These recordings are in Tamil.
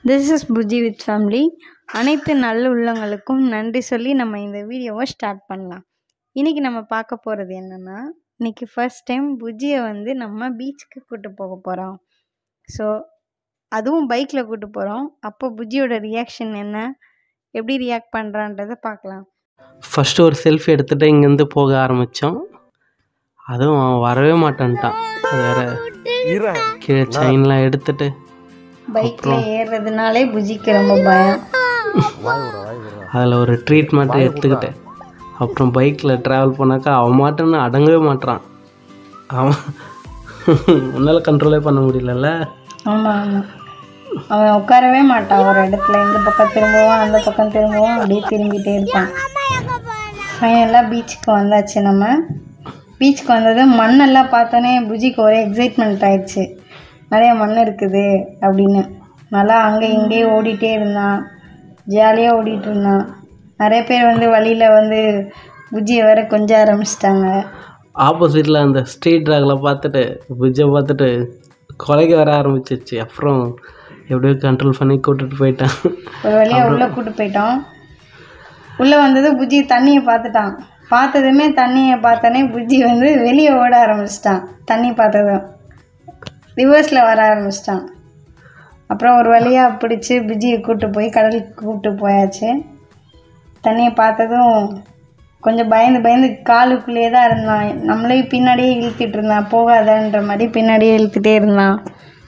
this is Puji with family அனைத்து நல்ல உள்ளங்களுக்கும் நன்றி சொல்லி நம்ம இந்த வீடியோவை ஸ்டார்ட் பண்ணலாம் இன்றைக்கி நம்ம பார்க்க போகிறது என்னென்னா இன்றைக்கி ஃபர்ஸ்ட் டைம் புஜியை வந்து நம்ம பீச்சுக்கு கூட்டு போக போகிறோம் ஸோ அதுவும் பைக்கில் கூட்டு போகிறோம் அப்போ புஜியோட ரியாக்ஷன் என்ன எப்படி ரியாக்ட் பண்ணுறான்றதை பார்க்கலாம் ஃபஸ்ட்டு ஒரு செல்ஃபி எடுத்துகிட்டு இங்கேருந்து போக ஆரம்பித்தோம் அதுவும் அவன் வரவே மாட்டான்ட்டான் அது வேற கீழே செயின்லாம் எடுத்துட்டு பைக்கில் ஏறுறதுனாலே புஜிக்கு ரொம்ப பயம் அதில் ஒரு ட்ரீட் மட்டும் எடுத்துக்கிட்டு அப்புறம் பைக்கில் ட்ராவல் பண்ணாக்கா அவன் மாட்டேன்னு அடங்கவே மாட்றான் அவன் உன்னால் கண்ட்ரோலே பண்ண முடியலல்ல ஆமாம் ஆமாம் அவன் உட்காரவே மாட்டான் ஒரு இடத்துல இந்த பக்கம் திரும்புவான் அந்த பக்கம் திரும்புவான் அப்படியே திரும்பிட்டே இருப்பான் ஃபைனலாக பீச்சுக்கு வந்தாச்சு நம்ம பீச்சுக்கு வந்தது மண்ணெல்லாம் பார்த்தோன்னே புஜிக்கு ஒரே எக்ஸைட்மெண்ட் ஆயிடுச்சு நிறைய மண் இருக்குது அப்படின்னு நல்லா அங்கே இங்கேயே ஓடிட்டே இருந்தான் ஜாலியாக ஓடிட்டு இருந்தான் நிறைய பேர் வந்து வழியில் வந்து புஜியை வேற கொஞ்ச ஆரம்பிச்சிட்டாங்க ஆப்போசிட்டில் அந்த ஸ்ட்ரீட் ட்ராகில் பார்த்துட்டு புஜ்ஜை பார்த்துட்டு கொலைக்கு வர ஆரம்பிச்சிச்சு அப்புறம் எப்படியோ கண்ட்ரோல் பண்ணி கூட்டிட்டு போயிட்டான் ஒரு வழியாக உள்ளே கூட்டு போயிட்டோம் உள்ளே வந்தது புஜ்ஜி தண்ணியை பார்த்துட்டான் பார்த்ததுமே தண்ணியை பார்த்தோன்னே புஜ்ஜி வந்து வெளியே ஓட ஆரம்பிச்சிட்டான் தண்ணி பார்த்ததும் ரிவர்ஸில் வர ஆரம்பிச்சிட்டான் அப்புறம் ஒரு வழியாக பிடிச்சி புஜ்ஜியை கூப்பிட்டு போய் கடலுக்கு கூப்பிட்டு போயாச்சு தண்ணியை பார்த்ததும் கொஞ்சம் பயந்து பயந்து காலுக்குள்ளேயே தான் இருந்தான் நம்மளே பின்னாடியே இழுத்துட்டு இருந்தான் போகாதன்ற மாதிரி பின்னாடியே இழுத்துட்டே இருந்தான்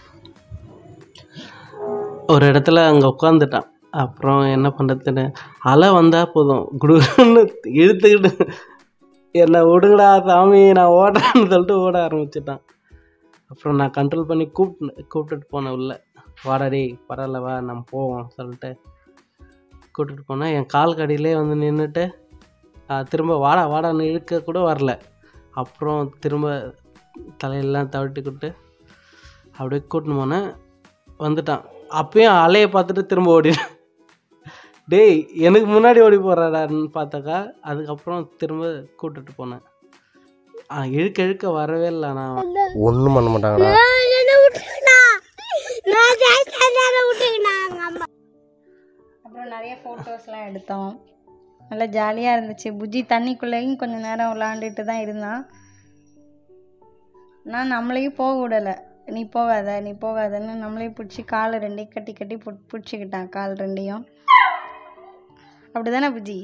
ஒரு இடத்துல அங்கே உட்காந்துட்டான் அப்புறம் என்ன பண்ணுறதுன்னு அலை வந்தால் போதும் குடுன்னு இழுத்துக்கிட்டு என்னை விடுங்கடா சாமி நான் ஓடுறேன்னு சொல்லிட்டு ஓட ஆரம்பிச்சிட்டான் அப்புறம் நான் கண்ட்ரோல் பண்ணி கூப்பிட்டு கூப்பிட்டுட்டு போனேன் உள்ள வாடா டேய் பரவாயில்ல வா நம்ம போவோம் சொல்லிட்டு கூப்பிட்டுட்டு போனேன் என் கால் கடியிலே வந்து நின்றுட்டு திரும்ப வாடா வாடான்னு இழுக்க கூட வரல அப்புறம் திரும்ப தலையெல்லாம் தவிட்டுக்கிட்டு அப்படியே கூட்டின்னு போனேன் வந்துட்டான் அப்பயும் அலையை பார்த்துட்டு திரும்ப ஓடிட்டேன் டேய் எனக்கு முன்னாடி ஓடி போகிறாடான்னு பார்த்தாக்கா அதுக்கப்புறம் திரும்ப கூட்டிட்டு போனேன் ஆ இழுக்க இழுக்க வரவே இல்லை நான் ஒன்றும் பண்ண மாட்டாங்கடா அப்புறம் நிறைய ஃபோட்டோஸ்லாம் எடுத்தோம் நல்லா ஜாலியாக இருந்துச்சு புஜ்ஜி தண்ணிக்குள்ளேயும் கொஞ்சம் நேரம் விளாண்டுட்டு தான் இருந்தான் நான் நம்மளையும் போக விடலை நீ போகாத நீ போகாதன்னு நம்மளையும் பிடிச்சி காலை ரெண்டையும் கட்டி கட்டி புட் பிடிச்சிக்கிட்டான் கால் ரெண்டையும் அப்படி தானே புஜ்ஜி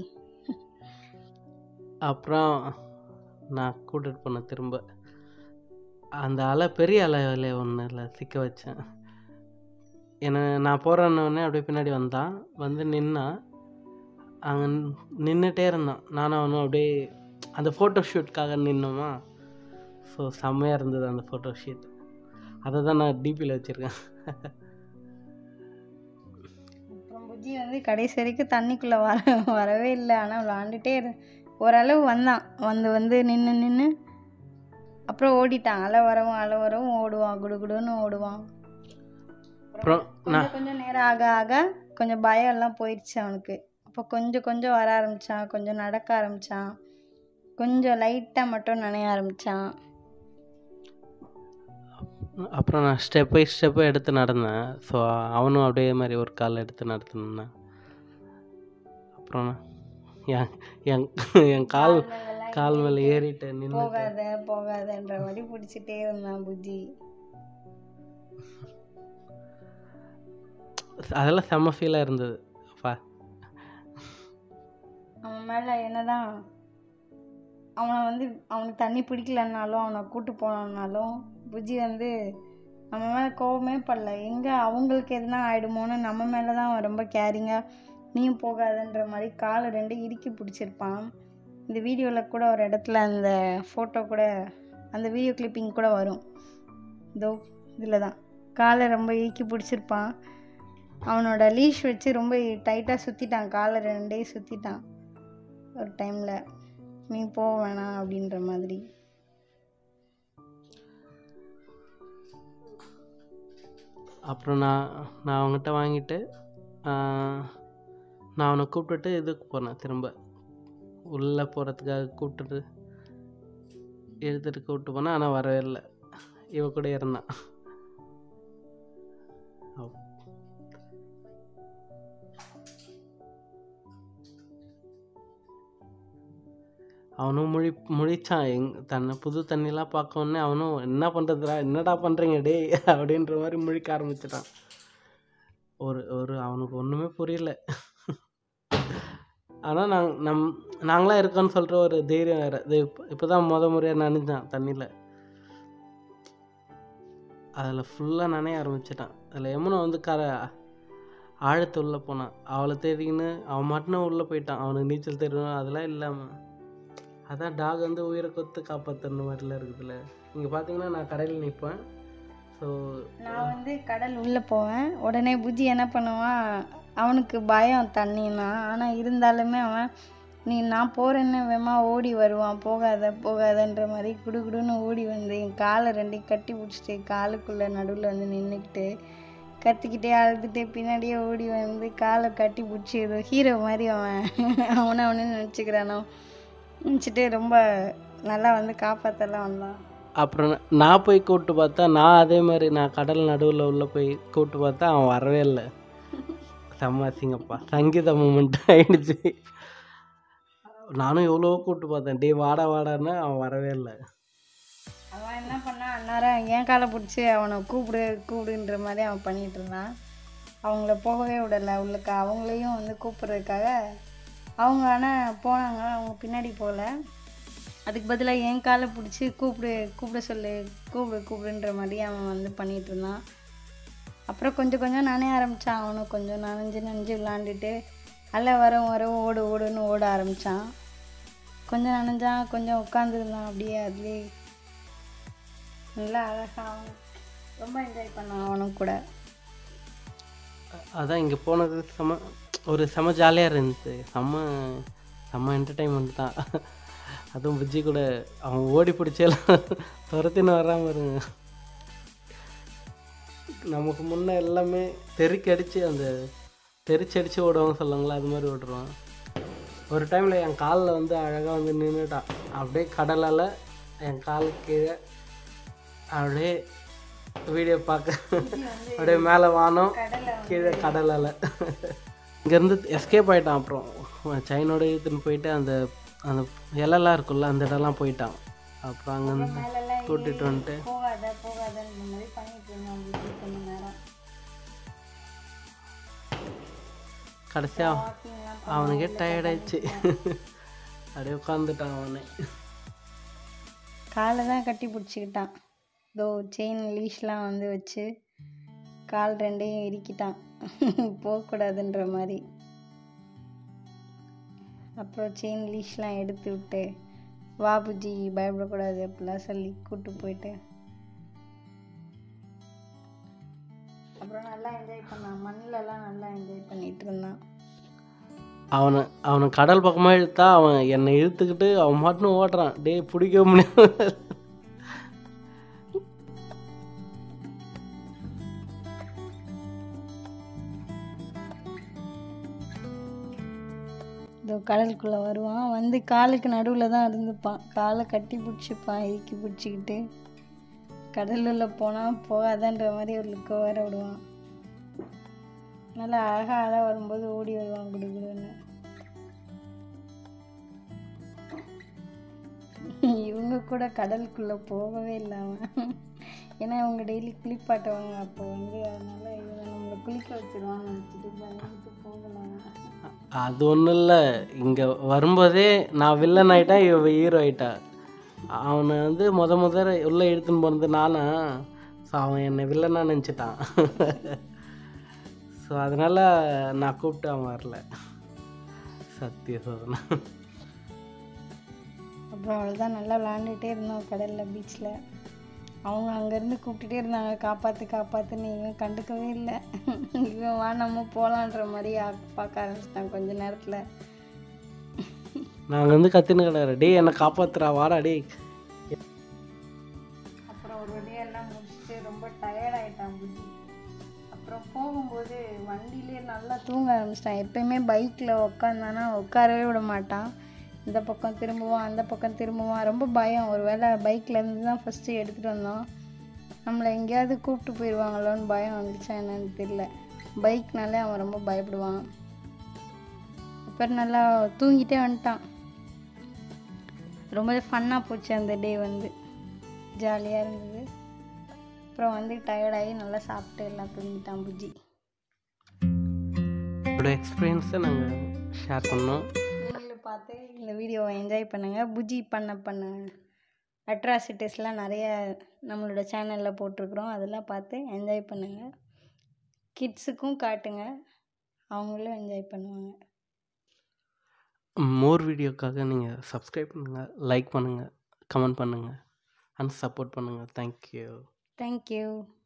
அப்புறம் நான் கூட்டிட்டு போனேன் திரும்ப அந்த அலை பெரிய அலை அலை ஒன்று இல்லை சிக்க வச்சேன் என்ன நான் போகிறேன்னொடனே அப்படியே பின்னாடி வந்தான் வந்து நின்னான் அங்கே நின்றுட்டே இருந்தான் நானும் அவனும் அப்படியே அந்த ஃபோட்டோ ஷூட்காக நின்னோமா ஸோ செம்மையாக இருந்தது அந்த ஃபோட்டோ ஷூட் அதை தான் நான் டிபியில் வச்சுருக்கேன் அப்புறம் புஜ்ஜி வந்து கடைசி வரைக்கும் தண்ணிக்குள்ளே வர வரவே இல்லை ஆனால் விளாண்டுட்டே இரு ஓரளவு வந்தான் வந்து வந்து நின்று நின்று அப்புறம் ஓடிட்டான் அலை வரவும் அலை வரவும் ஓடுவான் குடுகுடுன்னு ஓடுவான் அப்புறம் நான் கொஞ்சம் கொஞ்சம் நேரம் ஆக ஆக கொஞ்சம் பயம் எல்லாம் போயிடுச்சு அவனுக்கு அப்போ கொஞ்சம் கொஞ்சம் வர ஆரம்பிச்சான் கொஞ்சம் நடக்க ஆரம்பிச்சான் கொஞ்சம் லைட்டாக மட்டும் நனைய ஆரம்பிச்சான் அப்புறம் நான் ஸ்டெப் பை ஸ்டெப்பு எடுத்து நடந்தேன் ஸோ அவனும் அப்படியே மாதிரி ஒரு கால் எடுத்து நடத்துனான் அப்புறம் நான் என் என் என் கால் கால் மேலே ஏறிட்டு நின்று போகாத போகாதன்ற மாதிரி பிடிச்சிட்டே இருந்தான் புஜ்ஜி அதெல்லாம் செம்ம ஃபீலாக இருந்தது அப்பா அவன் மேலே என்னதான் அவனை வந்து அவனுக்கு தண்ணி பிடிக்கலன்னாலும் அவனை கூட்டு போனாலும் புஜ்ஜி வந்து நம்ம மேலே கோவமே படல எங்கே அவங்களுக்கு எதுனா ஆயிடுமோன்னு நம்ம மேலே தான் அவன் ரொம்ப கேரிங்காக நீயும் போகாதன்ற மாதிரி காலை ரெண்டு இறுக்கி பிடிச்சிருப்பான் இந்த வீடியோவில் கூட ஒரு இடத்துல அந்த ஃபோட்டோ கூட அந்த வீடியோ கிளிப்பிங் கூட வரும் இதோ இதில் தான் காலை ரொம்ப இறுக்கி பிடிச்சிருப்பான் அவனோட லீஷ் வச்சு ரொம்ப டைட்டாக சுற்றிட்டான் காலை ரெண்டையும் சுற்றிட்டான் ஒரு டைமில் நீ போக வேணாம் அப்படின்ற மாதிரி அப்புறம் நான் நான் அவங்ககிட்ட வாங்கிட்டு ஆஹ், நான் அவனை கூப்பிட்டுட்டு இதுக்கு போனேன் திரும்ப உள்ளே போகிறதுக்காக கூப்பிட்டுட்டு எடுத்துகிட்டு கூப்பிட்டு போனேன் ஆனால் வரவே இல்லை இவ கூட இருந்தான் அவனும் முழி முழிச்சான் எங் தன்னை புது தண்ணிலாம் பார்க்க உடனே அவனும் என்ன பண்ணுறதுடா என்னடா பண்ணுறீங்க டேய் அப்படின்ற மாதிரி முழிக்க ஆரம்பிச்சிட்டான் ஒரு ஒரு அவனுக்கு ஒன்றுமே புரியல ஆனால் நாங் நம் நாங்களாம் இருக்கோன்னு சொல்கிற ஒரு தைரியம் வேறு இது இப்போ இப்போ தான் முத முறையாக நனைஞ்சான் தண்ணியில் அதில் ஃபுல்லாக நனைய ஆரம்பிச்சிட்டான் அதில் யமுனா வந்து கர ஆழத்து உள்ளே போனான் அவளை தேடிக்கின்னு அவன் மட்டும் உள்ளே போயிட்டான் அவனுக்கு நீச்சல் தெரியணும் அதெல்லாம் இல்லாமல் அதான் டாக் வந்து உயிரை கொத்து காப்பாற்றுற மாதிரிலாம் இருக்குதுல்ல இங்கே பார்த்தீங்கன்னா நான் கடையில் நிற்பேன் ஸோ நான் வந்து கடல் உள்ளே போவேன் உடனே புஜி என்ன பண்ணுவான் அவனுக்கு பயம் தண்ணின்னா ஆனால் இருந்தாலுமே அவன் நீ நான் போகிறேன்னு வேமா ஓடி வருவான் போகாத போகாதன்ற மாதிரி குடுகுடுன்னு ஓடி வந்து என் காலை ரெண்டையும் கட்டி பிடிச்சிட்டு காலுக்குள்ளே நடுவில் வந்து நின்றுக்கிட்டு கத்திக்கிட்டே அழுதுகிட்டே பின்னாடியே ஓடி வந்து காலை கட்டி பிடிச்சி ஏதோ ஹீரோ மாதிரி அவன் அவனை அவனு நினச்சிக்கிறானோ நினச்சிட்டு ரொம்ப நல்லா வந்து காப்பாற்றலாம் வந்தான் அப்புறம் நான் போய் கூப்பிட்டு பார்த்தா நான் அதே மாதிரி நான் கடல் நடுவில் உள்ளே போய் கூப்பிட்டு பார்த்தா அவன் வரவே இல்லை செம்ம அசிங்கப்பா சங்கீத மூமெண்ட் ஆயிடுச்சு நானும் எவ்வளவோ கூப்பிட்டு பார்த்தேன் டேய் வாடா வாடான்னு அவன் வரவே இல்லை அவன் என்ன பண்ணான் அந்நேரம் என் காலை பிடிச்சி அவனை கூப்பிடு கூப்பிடுன்ற மாதிரி அவன் பண்ணிட்டு இருந்தான் அவங்கள போகவே விடலை உள்ளுக்க அவங்களையும் வந்து கூப்பிட்றதுக்காக அவங்க ஆனால் போனாங்க அவங்க பின்னாடி போகல அதுக்கு பதிலாக என் காலை பிடிச்சி கூப்பிடு கூப்பிட சொல்லு கூப்பிடு கூப்பிடுன்ற மாதிரி அவன் வந்து பண்ணிட்டு இருந்தான் அப்புறம் கொஞ்சம் கொஞ்சம் நனைய ஆரம்பித்தான் அவனும் கொஞ்சம் நனைஞ்சு நனைஞ்சு விளாண்டுட்டு அல்ல வரவும் வரவும் ஓடு ஓடுன்னு ஓட ஆரம்பித்தான் கொஞ்சம் நனைஞ்சான் கொஞ்சம் உட்காந்துருந்தான் அப்படியே அதுலேயே நல்லா அழகாக அவன் ரொம்ப என்ஜாய் பண்ணான் அவனும் கூட அதான் இங்கே போனது செம ஒரு செம ஜாலியாக இருந்துச்சு செம்ம செம்ம என்டர்டைன்மெண்ட் தான் அதுவும் புஜ்ஜி கூட அவன் ஓடி பிடிச்செல்லாம் துரத்தின்னு வராமல் இருங்க நமக்கு முன்னே எல்லாமே தெறிக்கு அடித்து அந்த தெரிச்சு அடித்து ஓடுவாங்க சொல்லுவாங்களா அது மாதிரி ஓடுறான் ஒரு டைமில் என் காலில் வந்து அழகாக வந்து நின்றுட்டான் அப்படியே கடலால் என் கால் கீழே அப்படியே வீடியோ பார்க்க அப்படியே மேலே வானம் கீழே கடலால் இங்கேருந்து எஸ்கேப் ஆகிட்டான் அப்புறம் சைனோட இழுத்துன்னு போயிட்டு அந்த அந்த இலெல்லாம் இருக்குல்ல அந்த இடம்லாம் போயிட்டான் அப்புறம் அங்கேருந்து மேலெல்லாம் கூட்டிகிட்டு வந்துட்டு போகாத போகாதன்ற மாதிரி பண்ணிட்டு இருந்தான் புத்தி கொஞ்ச நேரம் கடைசியாக வாக்கிங்லாம் அவனுக்கே டயர்டாயிடுச்சு அப்படியே உட்காந்துட்டான் அவனே காலை தான் கட்டி பிடிச்சிக்கிட்டான் இதோ செயின் லீஷ்லாம் வந்து வச்சு கால் ரெண்டையும் இறுக்கிட்டான் போகக்கூடாதுன்ற மாதிரி அப்புறம் செயின் லீஷ்லாம் எடுத்து விட்டு வா புஜி பயப்படக்கூடாது அப்படிலாம் சொல்லி கூட்டு போயிட்டு அப்புறம் நல்லா என்ஜாய் பண்ணான் மண்ணிலலாம் நல்லா என்ஜாய் பண்ணிட்டு இருந்தான் அவனை அவனை கடல் பக்கமாக இழுத்தா அவன் என்னை இழுத்துக்கிட்டு அவன் மட்டும் ஓடுறான் டேய் பிடிக்க முடியாது இதோ கடலுக்குள்ளே வருவான் வந்து காலுக்கு நடுவில் தான் இருந்துப்பான் காலை கட்டி பிடிச்சிப்பான் இறுக்கி பிடிச்சிக்கிட்டு கடலுள்ள போனால் போகாதன்ற மாதிரி ஒரு லுக்கை வர விடுவான் நல்லா அழகாக அழ வரும்போது ஓடி வருவான் குடுகுடுன்னு இவங்க கூட கடலுக்குள்ளே போகவே இல்லாமல் ஏன்னா இவங்க டெய்லி குளிப்பாட்டுவாங்க அப்போ வந்து அதனால இவங்க நம்மளை குளிக்க வச்சிருவான்னு நினச்சிட்டு பயந்துட்டு போகலாம் அது ஒன்றும் இல்லை இங்கே வரும்போதே நான் வில்லன் ஆயிட்டேன் இவ ஹீரோ ஆயிட்டா அவனை வந்து முத முத உள்ளே இழுத்துன்னு போனது நானா ஸோ அவன் என்னை வில்லனாக நினச்சிட்டான் ஸோ அதனால் நான் கூப்பிட்டு அவன் வரல சத்திய சோதனை அப்புறம் அவ்வளோதான் நல்லா விளாண்டுட்டே இருந்தோம் கடலில் பீச்சில் அவங்க அங்கேருந்து கூப்பிட்டுட்டே இருந்தாங்க காப்பாற்று காப்பாற்றுன்னு இவன் கண்டுக்கவே இல்லை இவன் வா நம்ம போகலான்ற மாதிரி ஆ- பார்க்க ஆரம்பிச்சிட்டான் கொஞ்ச நேரத்தில் நாங்கள் வந்து கத்தின்னு கிடக்குற டேய் என்னை காப்பாத்துறா வாடா டேய் அப்புறம் ஒரு வழியாக எல்லாம் முடிச்சுட்டு ரொம்ப டயர்ட் ஆகிட்டான் புத்தி அப்புறம் போகும்போது வண்டியிலே நல்லா தூங்க ஆரம்பிச்சிட்டான் எப்பயுமே பைக்கில் உட்காந்தானா உட்காரவே விட மாட்டான் இந்த பக்கம் திரும்புவான் அந்த பக்கம் திரும்புவான் ரொம்ப பயம் ஒரு வேளை பைக்கில் இருந்து தான் ஃபஸ்ட்டு எடுத்துகிட்டு வந்தோம் நம்மளை எங்கேயாவது கூப்பிட்டு போயிடுவாங்களோன்னு பயம் வந்துச்சா என்னன்னு தெரியல பைக்னாலே அவன் ரொம்ப பயப்படுவான் அப்புறம் நல்லா தூங்கிட்டே வந்துட்டான் ரொம்ப ஃபன்னாக போச்சு அந்த டே வந்து ஜாலியாக இருந்தது அப்புறம் வந்து டயர்டாகி நல்லா சாப்பிட்டு எல்லாம் தூங்கிட்டான் புஜ்ஜி என்னோட எக்ஸ்பீரியன்ஸை நாங்கள் ஷேர் பண்ணோம் நீங்களும் பார்த்து இந்த வீடியோவை என்ஜாய் பண்ணுங்கள் புஜ்ஜி பண்ண பண்ண அட்ராசிட்டிஸ்லாம் நிறைய நம்மளோட சேனலில் போட்டிருக்குறோம் அதெல்லாம் பார்த்து என்ஜாய் பண்ணுங்கள் கிட்ஸுக்கும் காட்டுங்க அவங்களும் என்ஜாய் பண்ணுவாங்க மோர் வீடியோக்காக நீங்கள் சப்ஸ்கிரைப் பண்ணுங்கள் லைக் பண்ணுங்கள் கமெண்ட் பண்ணுங்கள் அண்ட் சப்போர்ட் பண்ணுங்கள் தேங்க்யூ தேங்க்யூ